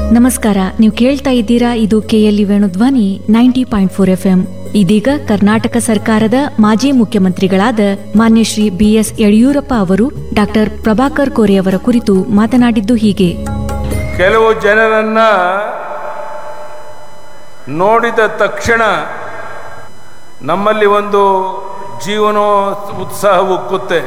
ನಮಸ್ಕಾರ ನೀವು ಕೇಳ್ತಾ ಇದ್ದೀರಾ ಇದು KLE Venudhwani ninety point four F M ಇದೀಗ ಕರ್ನಾಟಕ ಸರ್ಕಾರದ ಮಾಜಿ ಮುಖ್ಯಮಂತ್ರಿಗಳಾದ ಮಾನ್ಯ ಶ್ರೀ ಬಿಎಸ್ ಯಡಿಯೂರಪ್ಪ ಅವರು ಡಾಕ್ಟರ್ ಪ್ರಭಾಕರ್ ಕೋರೆ ಅವರ ಕುರಿತು ಮಾತನಾಡಿದ್ದು ಹೀಗೆ ಕೆಲವು ಜನರನ್ನ ನೋಡಿದ ತಕ್ಷಣ ನಮ್ಮಲ್ಲಿ ಒಂದು ಜೀವನ ಉತ್ಸಾಹ ಉಕ್ಕುತ್ತೆ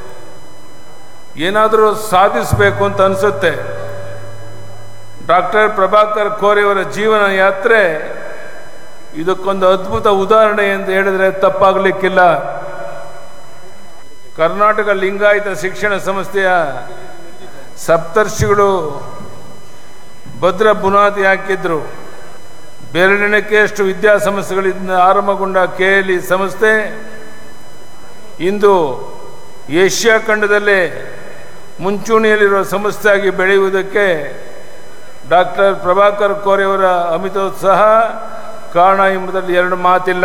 ಏನಾದರೂ ಸಾಧಿಸಬೇಕು ಅಂತ ಅನಿಸುತ್ತೆ ಡಾಕ್ಟರ್ ಪ್ರಭಾಕರ್ ಕೋರೆಯವರ ಜೀವನ ಯಾತ್ರೆ ಇದಕ್ಕೊಂದು ಅದ್ಭುತ ಉದಾಹರಣೆ ಎಂದು ಹೇಳಿದ್ರೆ ತಪ್ಪಾಗಲಿಕ್ಕಿಲ್ಲ ಕರ್ನಾಟಕ ಲಿಂಗಾಯತ ಶಿಕ್ಷಣ ಸಂಸ್ಥೆಯ ಸಪ್ತರ್ಷಿಗಳು ಭದ್ರ ಬುನಾದಿ ಹಾಕಿದ್ರು ಬೆರಳೆಣಿಕೆಯಷ್ಟು ವಿದ್ಯಾಸಂಸ್ಥೆಗಳಿಂದ ಆರಂಭಗೊಂಡ ಕೆ ಎಲ್ ಇ ಸಂಸ್ಥೆ ಇಂದು ಏಷ್ಯಾ ಖಂಡದಲ್ಲೇ ಮುಂಚೂಣಿಯಲ್ಲಿರುವ ಸಂಸ್ಥೆಯಾಗಿ ಬೆಳೆಯುವುದಕ್ಕೆ ಡಾಕ್ಟರ್ ಪ್ರಭಾಕರ್ ಕೋರೆಯವರ ಅಮಿತೋತ್ಸಾಹ ಕಾರಣ ಎಂಬುದರಲ್ಲಿ ಎರಡು ಮಾತಿಲ್ಲ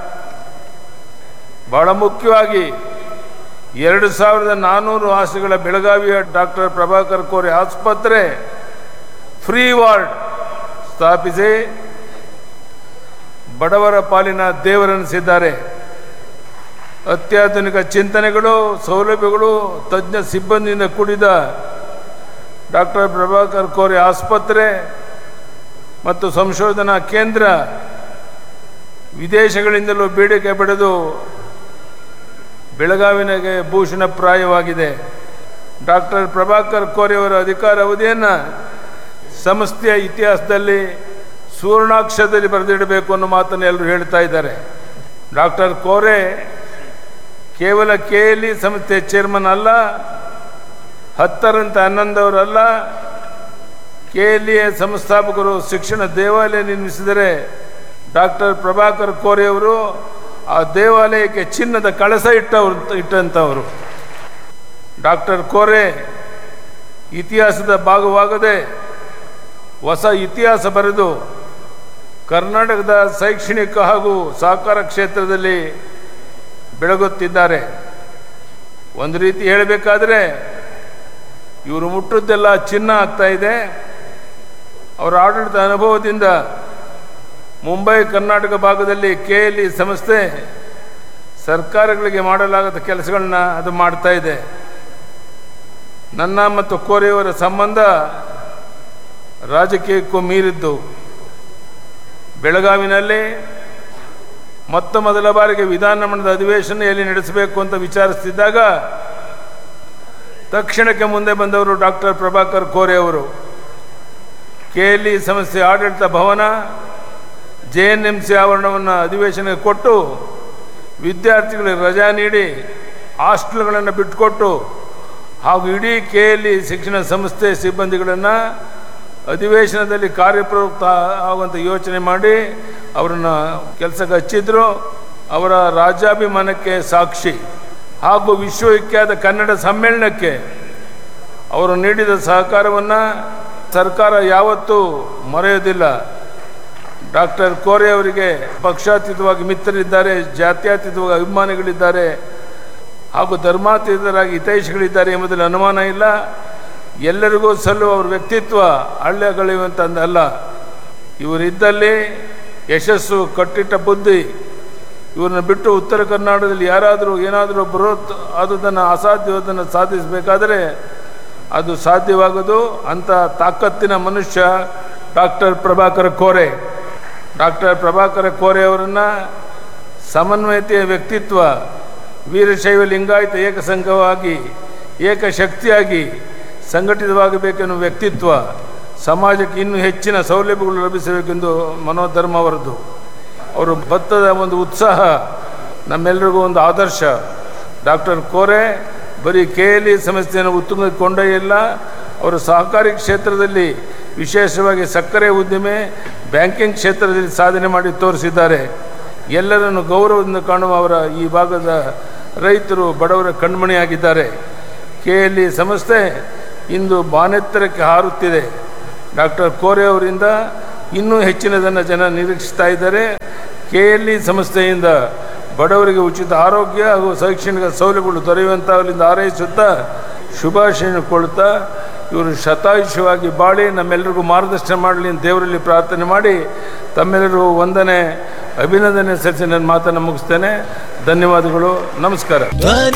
ಬಹಳ ಮುಖ್ಯವಾಗಿ ಎರಡು ಸಾವಿರದ ನಾನ್ನೂರು ಹಾಸಿಗೆಗಳ ಬೆಳಗಾವಿಯ ಡಾಕ್ಟರ್ ಪ್ರಭಾಕರ್ ಕೋರೆ ಆಸ್ಪತ್ರೆ ಫ್ರೀ ವಾರ್ಡ್ ಸ್ಥಾಪಿಸಿ ಬಡವರ ಪಾಲಿನ ದೇವರೆನಿಸಿದ್ದಾರೆ ಅತ್ಯಾಧುನಿಕ ಚಿಂತನೆಗಳು ಸೌಲಭ್ಯಗಳು ತಜ್ಞ ಸಿಬ್ಬಂದಿಯಿಂದ ಕೂಡಿದ ಡಾಕ್ಟರ್ ಪ್ರಭಾಕರ್ ಕೋರೆ ಆಸ್ಪತ್ರೆ ಮತ್ತು ಸಂಶೋಧನಾ ಕೇಂದ್ರ ವಿದೇಶಗಳಿಂದಲೂ ಬೇಡಿಕೆ ಪಡೆದು ಬೆಳಗಾವಿನಗೆ ಭೂಷಣಪ್ರಾಯವಾಗಿದೆ ಡಾಕ್ಟರ್ ಪ್ರಭಾಕರ್ ಕೋರೆಯವರ ಅಧಿಕಾರ ಅವಧಿಯನ್ನು ಸಂಸ್ಥೆಯ ಇತಿಹಾಸದಲ್ಲಿ ಸುವರ್ಣಾಕ್ಷರದಲ್ಲಿ ಬರೆದಿಡಬೇಕು ಅನ್ನೋ ಮಾತನ್ನು ಎಲ್ಲರೂ ಹೇಳ್ತಾ ಇದ್ದಾರೆ ಡಾಕ್ಟರ್ ಕೋರೆ ಕೇವಲ ಕೆ ಎಲ್ ಇ ಸಂಸ್ಥೆ ಚೇರ್ಮನ್ ಅಲ್ಲ ಹತ್ತರಂತೆ ಹನ್ನೊಂದವರಲ್ಲ ಕೆ ಎಲ್ ಇ ಸಂಸ್ಥಾಪಕರು ಶಿಕ್ಷಣ ದೇವಾಲಯ ನಿರ್ಮಿಸಿದರೆ ಡಾಕ್ಟರ್ ಪ್ರಭಾಕರ್ ಕೋರೆಯವರು ಆ ದೇವಾಲಯಕ್ಕೆ ಚಿನ್ನದ ಕಳಸ ಇಟ್ಟವರು ಇಟ್ಟಂಥವರು ಡಾಕ್ಟರ್ ಕೋರೆ ಇತಿಹಾಸದ ಭಾಗವಾಗದೆ ಹೊಸ ಇತಿಹಾಸ ಬರೆದು ಕರ್ನಾಟಕದ ಶೈಕ್ಷಣಿಕ ಹಾಗೂ ಸಹಕಾರ ಕ್ಷೇತ್ರದಲ್ಲಿ ಬೆಳಗುತ್ತಿದ್ದಾರೆ ಒಂದು ರೀತಿ ಹೇಳಬೇಕಾದ್ರೆ ಇವರು ಮುಟ್ಟದ್ದೆಲ್ಲ ಚಿನ್ನ ಆಗ್ತಾ ಇದೆ ಅವರ ಆಡಳಿತ ಅನುಭವದಿಂದ ಮುಂಬೈ ಕರ್ನಾಟಕ ಭಾಗದಲ್ಲಿ ಕೆ ಎಲ್ ಇ ಸಂಸ್ಥೆ ಸರ್ಕಾರಗಳಿಗೆ ಮಾಡಲಾಗದ ಕೆಲಸಗಳನ್ನ ಅದು ಮಾಡ್ತಾ ಇದೆ ನನ್ನ ಮತ್ತು ಕೋರೆಯವರ ಸಂಬಂಧ ರಾಜಕೀಯಕ್ಕೂ ಮೀರಿದ್ದು ಬೆಳಗಾವಿನಲ್ಲಿ ಮೊತ್ತ ಮೊದಲ ಬಾರಿಗೆ ವಿಧಾನಮಂಡಲದ ಅಧಿವೇಶನ ನಡೆಸಬೇಕು ಅಂತ ವಿಚಾರಿಸ್ತಿದ್ದಾಗ ತಕ್ಷಣಕ್ಕೆ ಮುಂದೆ ಬಂದವರು ಡಾಕ್ಟರ್ ಪ್ರಭಾಕರ್ ಕೋರೆ ಅವರು ಕೆ ಎಲ್ ಇ ಸಂಸ್ಥೆ ಆಡಳಿತ ಭವನ ಜೆ ಎನ್ ಎಂ ಸಿ ಆವರಣವನ್ನು ಅಧಿವೇಶನಕ್ಕೆ ಕೊಟ್ಟು ವಿದ್ಯಾರ್ಥಿಗಳಿಗೆ ರಜಾ ನೀಡಿ ಹಾಸ್ಟೆಲ್ಗಳನ್ನು ಬಿಟ್ಟುಕೊಟ್ಟು ಹಾಗೂ ಇಡೀ ಕೆ ಎಲ್ ಇ ಶಿಕ್ಷಣ ಸಂಸ್ಥೆ ಸಿಬ್ಬಂದಿಗಳನ್ನು ಅಧಿವೇಶನದಲ್ಲಿ ಕಾರ್ಯಪ್ರವೃತ್ತ ಆಗುವಂಥ ಯೋಚನೆ ಮಾಡಿ ಅವರನ್ನು ಕೆಲಸಕ್ಕೆ ಹಚ್ಚಿದ್ರು ಅವರ ರಾಜ್ಯಾಭಿಮಾನಕ್ಕೆ ಸಾಕ್ಷಿ ಹಾಗೂ ವಿಶ್ವವಿಖ್ಯಾತ ಕನ್ನಡ ಸಮ್ಮೇಳನಕ್ಕೆ ಅವರು ನೀಡಿದ ಸಹಕಾರವನ್ನು ಸರ್ಕಾರ ಯಾವತ್ತೂ ಮರೆಯೋದಿಲ್ಲ ಡಾಕ್ಟರ್ ಕೋರೆ ಅವರಿಗೆ ಪಕ್ಷಾತೀತವಾಗಿ ಮಿತ್ರರಿದ್ದಾರೆ ಜಾತ್ಯತೀತವಾಗಿ ಅಭಿಮಾನಿಗಳಿದ್ದಾರೆ ಹಾಗೂ ಧರ್ಮಾತೀತರಾಗಿ ಹಿತೈಷಿಗಳಿದ್ದಾರೆ ಎಂಬುದರಲ್ಲಿ ಅನುಮಾನ ಇಲ್ಲ ಎಲ್ಲರಿಗೂ ಸಲ್ಲುವ ಅವ್ರ ವ್ಯಕ್ತಿತ್ವ ಹಳ್ಳೆಗಳೆಯುವಂತಂದಲ್ಲ ಇವರಿದ್ದಲ್ಲಿ ಯಶಸ್ಸು ಕಟ್ಟಿಟ್ಟ ಬುದ್ಧಿ ಇವ್ರನ್ನ ಬಿಟ್ಟು ಉತ್ತರ ಕರ್ನಾಟಕದಲ್ಲಿ ಯಾರಾದರೂ ಏನಾದರೂ ಬರೋತ್ ಆದುದನ್ನು ಅಸಾಧ್ಯವಾದನ್ನು ಸಾಧಿಸಬೇಕಾದರೆ ಅದು ಸಾಧ್ಯವಾಗೋದು ಅಂಥ ತಾಕತ್ತಿನ ಮನುಷ್ಯ ಡಾಕ್ಟರ್ ಪ್ರಭಾಕರ ಕೋರೆ ಡಾಕ್ಟರ್ ಪ್ರಭಾಕರ ಕೋರೆ ಅವರನ್ನು ಸಮನ್ವಯತೆಯ ವ್ಯಕ್ತಿತ್ವ ವೀರಶೈವ ಲಿಂಗಾಯತ ಏಕಸಂಘವಾಗಿ ಏಕಶಕ್ತಿಯಾಗಿ ಸಂಘಟಿತವಾಗಬೇಕೆನ್ನುವ ವ್ಯಕ್ತಿತ್ವ ಸಮಾಜಕ್ಕೆ ಇನ್ನೂ ಹೆಚ್ಚಿನ ಸೌಲಭ್ಯಗಳು ಲಭಿಸಬೇಕೆಂದು ಮನೋಧರ್ಮ ಅವರದ್ದು ಅವರು ಭತ್ತದ ಒಂದು ಉತ್ಸಾಹ ನಮ್ಮೆಲ್ಲರಿಗೂ ಒಂದು ಆದರ್ಶ ಡಾಕ್ಟರ್ ಕೋರೆ ಬರೀ ಕೆ ಎಲ್ ಇ ಸಂಸ್ಥೆಯನ್ನು ಉತ್ತುಂಗಕ್ಕೆ ಕೊಂಡೊಯ್ಯಲ್ಲ ಅವರು ಸಹಕಾರಿ ಕ್ಷೇತ್ರದಲ್ಲಿ ವಿಶೇಷವಾಗಿ ಸಕ್ಕರೆ ಉದ್ದಿಮೆ ಬ್ಯಾಂಕಿಂಗ್ ಕ್ಷೇತ್ರದಲ್ಲಿ ಸಾಧನೆ ಮಾಡಿ ತೋರಿಸಿದ್ದಾರೆ ಎಲ್ಲರನ್ನು ಗೌರವದಿಂದ ಕಾಣುವ ಅವರ ಈ ಭಾಗದ ರೈತರು ಬಡವರ ಕಣ್ಮಣಿಯಾಗಿದ್ದಾರೆ ಕೆ ಎಲ್ ಇ ಸಂಸ್ಥೆ ಇಂದು ಬಾನೆತ್ತರಕ್ಕೆ ಹಾರುತ್ತಿದೆ ಡಾಕ್ಟರ್ ಕೋರೆ ಅವರಿಂದ ಇನ್ನೂ ಹೆಚ್ಚಿನದನ್ನು ಜನ ನಿರೀಕ್ಷಿಸ್ತಾ ಇದ್ದಾರೆ ಕೆ ಎಲ್ ಇ ಸಂಸ್ಥೆಯಿಂದ ಬಡವರಿಗೆ ಉಚಿತ ಆರೋಗ್ಯ ಹಾಗೂ ಶೈಕ್ಷಣಿಕ ಸೌಲಭ್ಯಗಳು ದೊರೆಯುವಂತಾಗಲಿಂದ ಹಾರೈಸುತ್ತಾ ಶುಭಾಶಯ ಕೊಡುತ್ತಾ ಇವರು ಶತಾಯುಷವಾಗಿ ಬಾಳಿ ನಮ್ಮೆಲ್ಲರಿಗೂ ಮಾರ್ಗದರ್ಶನ ಮಾಡಲಿ ಅಂತ ದೇವರಲ್ಲಿ ಪ್ರಾರ್ಥನೆ ಮಾಡಿ ತಮ್ಮೆಲ್ಲರೂ ವಂದನೆ ಅಭಿನಂದನೆ ಸಲ್ಲಿಸಿ ನನ್ನ ಮಾತನ್ನು ಮುಗಿಸ್ತೇನೆ ಧನ್ಯವಾದಗಳು ನಮಸ್ಕಾರ